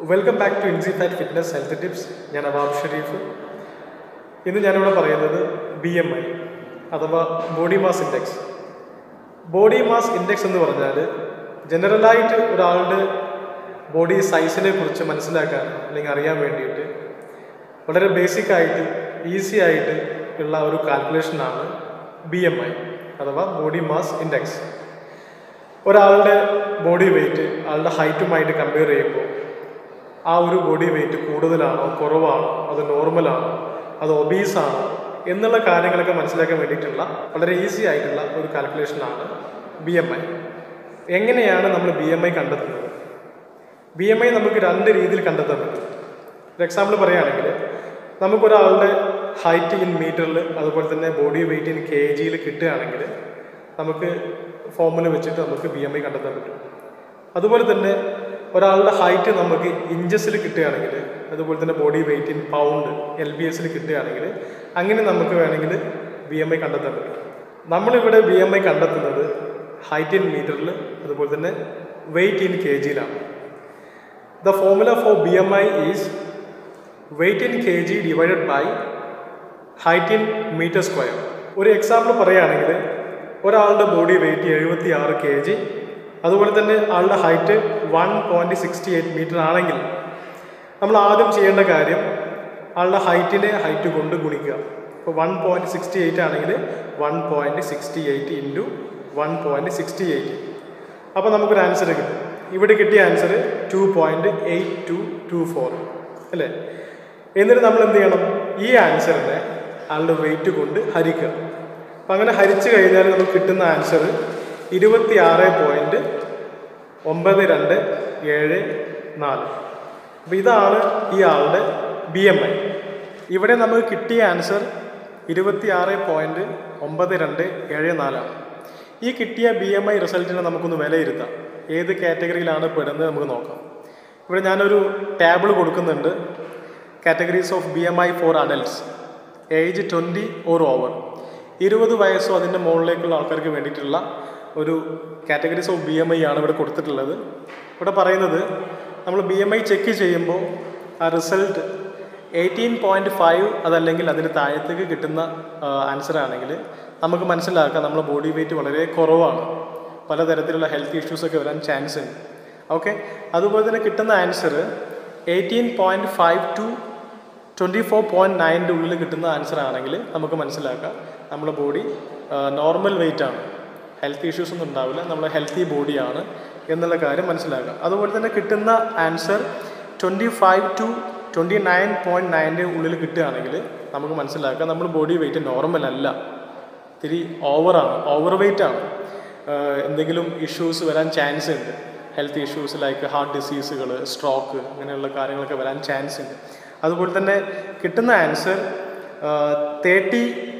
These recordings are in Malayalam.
വെൽക്കം ബാക്ക് ടു ഇൻസി ഫാറ്റ് ഫിറ്റ്നസ് ഹെൽത്ത് ടിപ്സ് ഞാൻ അബാബ് ഷെരീഫ് ഇന്ന് ഞാനിവിടെ പറയുന്നത് ബി എം ഐ അഥവാ body mass index body mass index എന്ന് പറഞ്ഞാൽ ജനറലായിട്ട് ഒരാളുടെ ബോഡി സൈസിനെ കുറിച്ച് മനസ്സിലാക്കാൻ അല്ലെങ്കിൽ അറിയാൻ വേണ്ടിയിട്ട് വളരെ ബേസിക് ആയിട്ട് ഈസി ആയിട്ട് ഉള്ള ഒരു കാൽക്കുലേഷനാണ് ബി എം ഐ അഥവാ ബോഡി മാസ് ഇൻഡെക്സ് ഒരാളുടെ ബോഡി വെയിറ്റ് ആളുടെ ഹൈറ്റുമായിട്ട് കമ്പയർ ചെയ്യുമ്പോൾ ആ ഒരു ബോഡി വെയിറ്റ് കൂടുതലാണോ കുറവാണോ അത് നോർമലാണോ അത് ഒബീസാണോ എന്നുള്ള കാര്യങ്ങളൊക്കെ മനസ്സിലാക്കാൻ വേണ്ടിയിട്ടുള്ള വളരെ ഈസി ആയിട്ടുള്ള ഒരു കാൽക്കുലേഷനാണ് ബി എം ഐ എങ്ങനെയാണ് നമ്മൾ ബി എം ഐ കണ്ടെത്തുന്നത് ബി എം ഐ നമുക്ക് രണ്ട് രീതിയിൽ കണ്ടെത്താൻ പറ്റും ഒരു എക്സാമ്പിൾ പറയുകയാണെങ്കിൽ നമുക്കൊരാളുടെ ഹൈറ്റ് ഇൻ മീറ്ററിൽ അതുപോലെ തന്നെ ബോഡി വെയിറ്റ് ഇൻ കെ ജിയിൽ കിട്ടുകയാണെങ്കിൽ നമുക്ക് ഫോമുല വെച്ചിട്ട് നമുക്ക് ബി എം ഐ കണ്ടെത്താൻ പറ്റും അതുപോലെ തന്നെ ഒരാളുടെ ഹൈറ്റ് നമുക്ക് ഇഞ്ചസിൽ കിട്ടുകയാണെങ്കിൽ അതുപോലെ തന്നെ body weight in pound L B എസിൽ കിട്ടുകയാണെങ്കിൽ അങ്ങനെ നമുക്ക് വേണമെങ്കിൽ ബി എം ഐ കണ്ടെത്താൻ പറ്റും നമ്മളിവിടെ ബി എം ഐ കണ്ടെത്തുന്നത് ഹൈറ്റ് ഇൻ മീറ്ററിൽ അതുപോലെ തന്നെ വെയിറ്റ് ഇൻ കെ ജിയിലാണ് the formula for B M I is weight in K G divided by height in meter square ഒരു എക്സാമ്പിൾ പറയുകയാണെങ്കിൽ ഒരാളുടെ ബോഡി വെയിറ്റ് എഴുപത്തി ആറ് കെ ജി അതുപോലെ തന്നെ ആളുടെ height one point sixty eight meter ആണെങ്കിൽ നമ്മൾ ആദ്യം ചെയ്യേണ്ട കാര്യം ആളുടെ ഹൈറ്റിനെ ഹൈറ്റ് കൊണ്ട് ഗുണിക്കുക ഇപ്പോൾ വൺ പോയിൻറ്റ് സിക്സ്റ്റി എയ്റ്റ് ആണെങ്കിൽ one point sixty eight into one point sixty eight അപ്പോൾ നമുക്കൊരു ആൻസർ കിട്ടും ഇവിടെ കിട്ടിയ answer two point eight two two four അല്ലേ എന്നിട്ട് നമ്മൾ എന്ത് ചെയ്യണം ഈ ആൻസറിനെ ആളുടെ വെയിറ്റ് കൊണ്ട് ഹരിക്കുക അപ്പം അങ്ങനെ ഹരിച്ചു കഴിഞ്ഞാൽ നമുക്ക് കിട്ടുന്ന ആൻസർ ഇരുപത്തി ആറ് പോയിൻറ്റ് ഒമ്പത് രണ്ട് ഏഴ് നാല് അപ്പോൾ ഇതാണ് ഈ ആളുടെ ബി എം ഐ ഇവിടെ നമുക്ക് കിട്ടിയ ആൻസർ ഇരുപത്തി ആറ് പോയിൻറ്റ് ഒമ്പത് രണ്ട് ഏഴ് നാലാണ് ഈ കിട്ടിയ ബി എം ഐ റിസൾട്ടിനെ നമുക്കൊന്ന് വിലയിരുത്താം ഏത് കാറ്റഗറിയിലാണ് പെടുന്നത് നമുക്ക് നോക്കാം ഇവിടെ ഞാനൊരു ടേബിൾ കൊടുക്കുന്നുണ്ട് categories of B M I for adults age twenty or over ഇരുപത് വയസ്സോ അതിൻ്റെ മുകളിലേക്കുള്ള ആൾക്കാർക്ക് വേണ്ടിയിട്ടുള്ള ഒരു categories of B M I ആണ് ഇവിടെ കൊടുത്തിട്ടുള്ളത് ഇവിടെ പറയുന്നത് നമ്മൾ ബി എം ഐ ചെക്ക് ചെയ്യുമ്പോൾ ആ റിസൾട്ട് എയ്റ്റീൻ പോയിൻറ്റ് ഫൈവ് അതല്ലെങ്കിൽ അതിന് താഴത്തേക്ക് കിട്ടുന്ന ആൻസർ ആണെങ്കിൽ നമുക്ക് മനസ്സിലാക്കാം നമ്മുടെ ബോഡി വെയിറ്റ് വളരെ കുറവാണ് പലതരത്തിലുള്ള ഹെൽത്ത് ഇഷ്യൂസൊക്കെ വരാൻ ചാൻസ് ഉണ്ട് ഓക്കെ അതുപോലെ തന്നെ കിട്ടുന്ന answer eighteen point five to twenty four point നയൻ്റെ ഉള്ളിൽ കിട്ടുന്ന ആൻസർ ആണെങ്കിൽ നമുക്ക് മനസ്സിലാക്കാം നമ്മുടെ ബോഡി നോർമൽ വെയിറ്റ് ആണ് ഹെൽത്ത് ഇഷ്യൂസ് ഒന്നും ഉണ്ടാവില്ല നമ്മുടെ ഹെൽത്തി ബോഡിയാണ് എന്നുള്ള കാര്യം മനസ്സിലാക്കുക അതുപോലെ തന്നെ കിട്ടുന്ന answer twenty five to twenty nine point നയൻ്റെ ഉള്ളിൽ കിട്ടുകയാണെങ്കിൽ നമുക്ക് മനസ്സിലാക്കാം നമ്മുടെ ബോഡി വെയിറ്റ് നോർമൽ അല്ല ഇത്തിരി ഓവറാണ് ഓവർ വെയിറ്റ് ആണ് എന്തെങ്കിലും ഇഷ്യൂസ് വരാൻ ചാൻസ് ഉണ്ട് ഹെൽത്ത് ഇഷ്യൂസ് ലൈക്ക് ഹാർട്ട് ഡിസീസുകൾ സ്ട്രോക്ക് അങ്ങനെയുള്ള കാര്യങ്ങളൊക്കെ വരാൻ ചാൻസ് ഉണ്ട് അതുപോലെ തന്നെ കിട്ടുന്ന answer thirty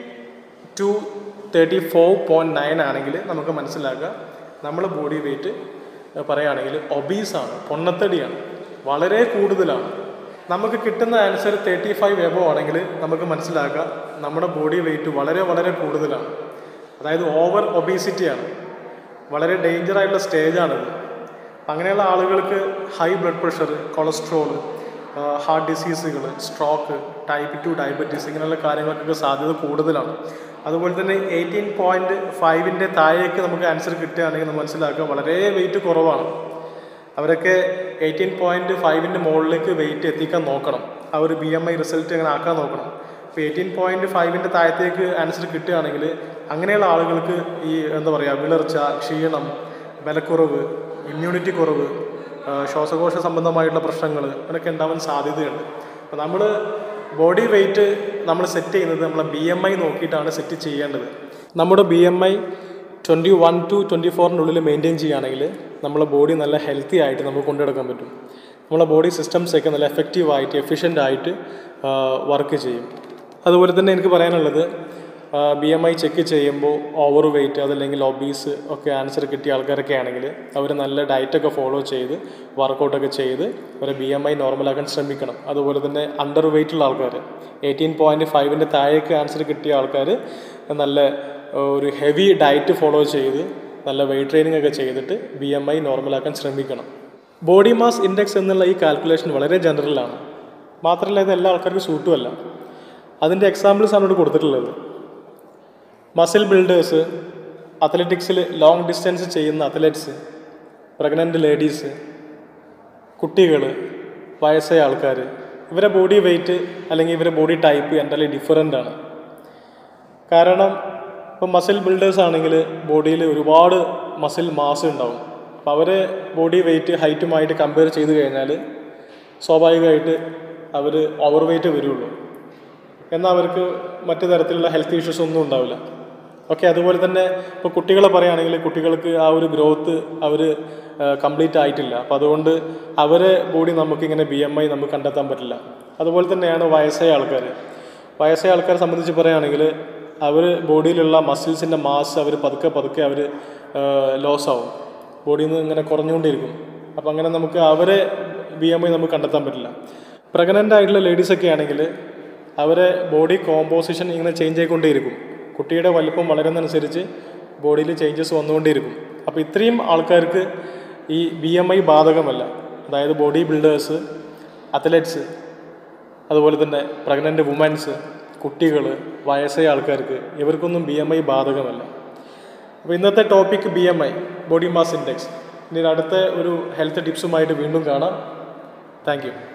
to thirty four point nine ആണെങ്കിൽ നമുക്ക് മനസ്സിലാക്കുക നമ്മുടെ ബോഡി വെയിറ്റ് പറയുകയാണെങ്കിൽ ഒബീസാണ് പൊണ്ണത്തടിയാണ് വളരെ കൂടുതലാണ് നമുക്ക് കിട്ടുന്ന ആൻസർ തേർട്ടി ഫൈവ് എബോ ആണെങ്കിൽ നമുക്ക് മനസ്സിലാക്കാം നമ്മുടെ ബോഡി വെയിറ്റ് വളരെ വളരെ കൂടുതലാണ് അതായത് ഓവർ ഒബീസിറ്റിയാണ് വളരെ ഡേഞ്ചർ ആയിട്ടുള്ള സ്റ്റേജാണിത് അങ്ങനെയുള്ള ആളുകൾക്ക് high blood pressure cholesterol heart ഡിസീസുകൾ സ്ട്രോക്ക് ടൈപ്പ് ടു ഡയബറ്റീസ് ഇങ്ങനെയുള്ള കാര്യങ്ങൾക്കൊക്കെ സാധ്യത കൂടുതലാണ് അതുപോലെ തന്നെ എയ്റ്റീൻ പോയിൻറ്റ് ഫൈവിൻ്റെ താഴേക്ക് നമുക്ക് ആൻസർ കിട്ടുകയാണെങ്കിൽ നമ്മൾ മനസ്സിലാക്കുക വളരെ വെയിറ്റ് കുറവാണ് അവരൊക്കെ എയ്റ്റീൻ പോയിൻറ്റ് ഫൈവിൻ്റെ മുകളിലേക്ക് വെയിറ്റ് എത്തിക്കാൻ നോക്കണം ആ ഒരു ബി എം ഐ റിസൾട്ട് അങ്ങനെ ആക്കാൻ നോക്കണം അപ്പോൾ എയ്റ്റീൻ പോയിൻറ്റ് ഫൈവിൻ്റെ താഴത്തേക്ക് ആൻസർ കിട്ടുകയാണെങ്കിൽ അങ്ങനെയുള്ള ആളുകൾക്ക് ഈ എന്താ പറയുക വിളർച്ച ക്ഷീണം ബലക്കുറവ് ഇമ്മ്യൂണിറ്റി കുറവ് ശ്വാസകോശ സംബന്ധമായിട്ടുള്ള പ്രശ്നങ്ങൾ അങ്ങനെയൊക്കെ ഉണ്ടാവാൻ സാധ്യതയുണ്ട് അപ്പോൾ നമ്മൾ ബോഡി വെയിറ്റ് നമ്മൾ സെറ്റ് ചെയ്യുന്നത് നമ്മളെ ബി എം ഐ നോക്കിയിട്ടാണ് സെറ്റ് ചെയ്യേണ്ടത് നമ്മുടെ B M I twenty one to twenty ഫോറിൻ്റെ ഉള്ളിൽ മെയിൻറ്റെയിൻ ചെയ്യുകയാണെങ്കിൽ നമ്മളെ ബോഡി നല്ല ഹെൽത്തി ആയിട്ട് നമുക്ക് കൊണ്ടുനടക്കാൻ പറ്റും നമ്മളെ ബോഡി സിസ്റ്റംസൊക്കെ നല്ല എഫക്റ്റീവ് ആയിട്ട് എഫിഷ്യൻ്റ് ആയിട്ട് വർക്ക് ചെയ്യും അതുപോലെ തന്നെ എനിക്ക് പറയാനുള്ളത് ബി എം ഐ ചെക്ക് ചെയ്യുമ്പോൾ ഓവർ വെയിറ്റ് അതല്ലെങ്കിൽ ഒബീസ് ഒക്കെ ആൻസർ കിട്ടിയ ആൾക്കാരൊക്കെ ആണെങ്കിൽ അവർ നല്ല ഡയറ്റൊക്കെ ഫോളോ ചെയ്ത് വർക്കൗട്ടൊക്കെ ചെയ്ത് അവരെ ബി എം ഐ നോർമലാക്കാൻ ശ്രമിക്കണം അതുപോലെ തന്നെ അണ്ടർ വെയിറ്റുള്ള ആൾക്കാർ എയ്റ്റീൻ പോയിൻറ്റ് ഫൈവിൻ്റെ താഴേക്ക് ആൻസർ കിട്ടിയ ആൾക്കാർ നല്ല ഒരു ഹെവി ഡയറ്റ് ഫോളോ ചെയ്ത് നല്ല വെയിറ്റ് ട്രെയിനിങ് ഒക്കെ ചെയ്തിട്ട് ബി എം ഐ നോർമലാക്കാൻ ശ്രമിക്കണം ബോഡി മാസ് ഇൻഡെക്സ് എന്നുള്ള ഈ കാൽക്കുലേഷൻ വളരെ ജനറലാണ് മാത്രമല്ല ഇത് എല്ലാ ആൾക്കാർക്കും സൂട്ടുമല്ല അതിൻ്റെ എക്സാമ്പിൾസ് ആണ് ഇവിടെ കൊടുത്തിട്ടുള്ളത് മസിൽ ബിൽഡേഴ്സ് അത്ലറ്റിക്സിൽ ലോങ് ഡിസ്റ്റൻസ് ചെയ്യുന്ന അത്ലറ്റ്സ് പ്രഗ്നൻ്റ് ലേഡീസ് കുട്ടികൾ വയസ്സായ ആൾക്കാർ ഇവരെ ബോഡി വെയ്റ്റ് അല്ലെങ്കിൽ ഇവരെ ബോഡി ടൈപ്പ് എൻ്റലി ഡിഫറൻ്റ് ആണ് കാരണം ഇപ്പം മസിൽ ബിൽഡേഴ്സ് ആണെങ്കിൽ ബോഡിയിൽ ഒരുപാട് മസിൽ മാസ് ഉണ്ടാവും അപ്പോൾ അവർ ബോഡി വെയ്റ്റ് ഹൈറ്റുമായിട്ട് കമ്പയർ ചെയ്ത് കഴിഞ്ഞാൽ സ്വാഭാവികമായിട്ട് അവർ ഓവർ വെയ്റ്റ് വരുള്ളൂ എന്നാൽ അവർക്ക് മറ്റു തരത്തിലുള്ള ഹെൽത്ത് ഇഷ്യൂസ് ഒന്നും ഉണ്ടാവില്ല ഓക്കെ അതുപോലെ തന്നെ ഇപ്പോൾ കുട്ടികളെ പറയുകയാണെങ്കിൽ കുട്ടികൾക്ക് ആ ഒരു ഗ്രോത്ത് അവർ കംപ്ലീറ്റ് ആയിട്ടില്ല അപ്പോൾ അതുകൊണ്ട് അവരെ ബോഡി നമുക്കിങ്ങനെ ബി എം ഐ നമുക്ക് കണ്ടെത്താൻ പറ്റില്ല അതുപോലെ തന്നെയാണ് വയസ്സായ ആൾക്കാർ വയസ്സായ ആൾക്കാരെ സംബന്ധിച്ച് പറയുകയാണെങ്കിൽ അവർ ബോഡിയിലുള്ള മസിൽസിൻ്റെ മാസ് അവർ പതുക്കെ പതുക്കെ അവർ ലോസ് ആവും ബോഡിയിൽ നിന്ന് ഇങ്ങനെ കുറഞ്ഞുകൊണ്ടിരിക്കും അപ്പോൾ അങ്ങനെ നമുക്ക് അവരെ ബി എം ഐ നമുക്ക് കണ്ടെത്താൻ പറ്റില്ല പ്രഗ്നൻ്റ് ആയിട്ടുള്ള ലേഡീസൊക്കെ ആണെങ്കിൽ അവരെ ബോഡി കോമ്പോസിഷൻ ഇങ്ങനെ ചേഞ്ച് ആയിക്കൊണ്ടേയിരിക്കും കുട്ടിയുടെ വലിപ്പം വളരുന്നതനുസരിച്ച് ബോഡിയിൽ ചേഞ്ചസ് വന്നുകൊണ്ടേയിരിക്കും അപ്പോൾ ഇത്രയും ആൾക്കാർക്ക് ഈ ബി എം ഐ ബാധകമല്ല അതായത് ബോഡി ബിൽഡേഴ്സ് അത്ലറ്റ്സ് അതുപോലെ തന്നെ പ്രഗ്നൻ്റ് വുമൻസ് കുട്ടികൾ വയസ്സായ ആൾക്കാർക്ക് ഇവർക്കൊന്നും ബി എം ഐ ബാധകമല്ല അപ്പോൾ ഇന്നത്തെ topic B M I body mass index ഇനി അടുത്ത ഒരു ഹെൽത്ത് ടിപ്സുമായിട്ട് വീണ്ടും കാണാം താങ്ക് യു